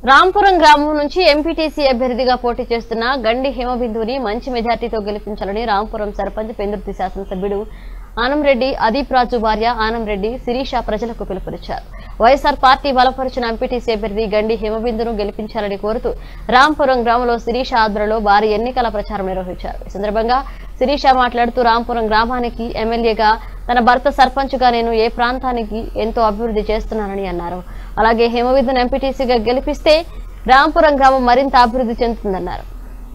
రాంపురం గ్రామం నుంచి ఎంపీటీసీ అభ్యర్థిగా పోటీ చేస్తున్న గండి హేమబిందుని మంచి మెజార్టీతో గెలిపించాలని రాంపురం సర్పంచ్ పెందుర్తి శాసనసభ్యుడు ఆనంరెడ్డి అదీప్ రాజు భార్య ఆనంరెడ్డి శిరీష ప్రజలకు పిలుపునిచ్చారు వైఎస్ఆర్ పార్టీ బలపరిచిన ఎంపీటీసీ అభ్యర్థి గండి హేమబిందును గెలిపించాలని కోరుతూ రాంపురం గ్రామంలో శిరీష ఆధ్వర్యంలో భారీ ఎన్నికల ప్రచారం నిర్వహించారు ఈ సందర్భంగా శిరీష మాట్లాడుతూ రాంపురం గ్రామానికి ఎమ్మెల్యేగా తన భర్త సర్పంచ్ గా నేను ఏ ప్రాంతానికి ఎంతో అభివృద్ధి చేస్తున్నానని అన్నారు అలాగే హేమవిద్యను ఎంపీటీసీగా గెలిపిస్తే రాంపురం గ్రామం మరింత అభివృద్ధి చెందుతుందన్నారు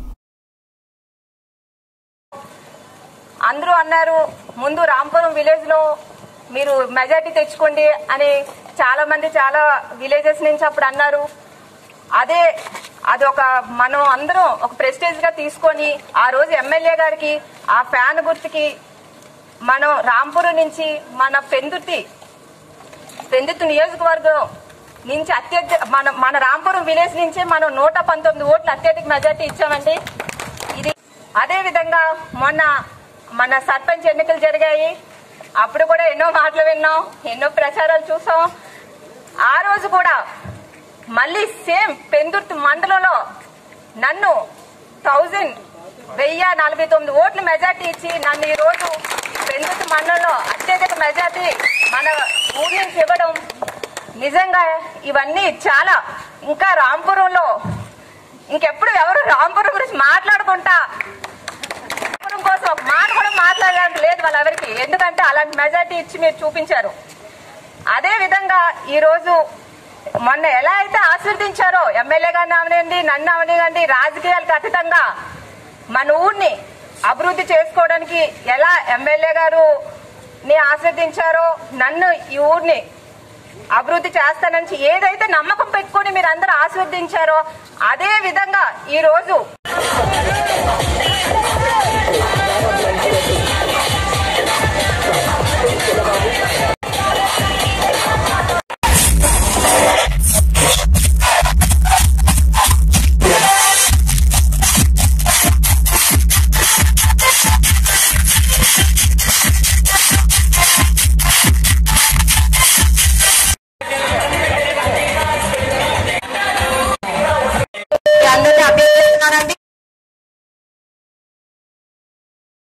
అందరూ అన్నారు ముందు రాంపురం విలేజ్ లో మీరు మెజార్టీ తెచ్చుకోండి అని చాలా మంది చాలా విలేజెస్ నుంచి అప్పుడు అన్నారు అదే అది ఒక మనం అందరం ఒక ప్రెస్టేజ్ గా తీసుకొని ఆ రోజు ఎమ్మెల్యే గారికి ఆ ఫ్యాన్ గుర్తుకి మనం రాంపురం నుంచి మన పెందుర్తి పెందుర్తి నియోజకవర్గం నుంచి అత్యధిక మన మన రాంపురం విలేజ్ నుంచే మనం నూట పంతొమ్మిది ఓట్లు అత్యధిక మెజార్టీ ఇచ్చామండి ఇది అదే విధంగా మొన్న మన సర్పంచ్ ఎన్నికలు జరిగాయి అప్పుడు కూడా ఎన్నో మాటలు విన్నాం ఎన్నో ప్రచారాలు చూసాం ఆ రోజు కూడా మళ్ళీ సేమ్ పెందుర్తి మండలంలో నన్ను థౌజండ్ వెయ్యి నలభై తొమ్మిది ఓట్ల మెజార్టీ ఇచ్చి నన్ను ఈ రోజు పెందుర్తి మండలంలో అత్యధిక మెజార్టీ మన ఊరి నుంచి ఇవ్వడం నిజంగా ఇవన్నీ చాలా ఇంకా రాంపురంలో ఇంకెప్పుడు ఎవరు రాంపురం గురించి మాట్లాడుకుంటా రాంపురం కోసం ఒక మాట కూడా మాట్లాడడానికి లేదు వాళ్ళెవరికి ఎందుకంటే అలాంటి మెజార్టీ ఇచ్చి మీరు చూపించారు అదే విధంగా ఈ రోజు మొన్న ఎలా అయితే ఆశీర్వదించారో ఎమ్మెల్యే గారిని అవనివ్వండి నన్ను అవనివ్వండి రాజకీయాలకు అతీతంగా మన ఊరిని అభివృద్ధి చేసుకోవడానికి ఎలా ఎమ్మెల్యే గారు ని ఆశీర్వదించారో నన్ను ఈ ఊరిని అభివృద్ధి చేస్తానని ఏదైతే నమ్మకం పెట్టుకొని మీరు అందరూ ఆశీర్వదించారో అదే విధంగా ఈ రోజు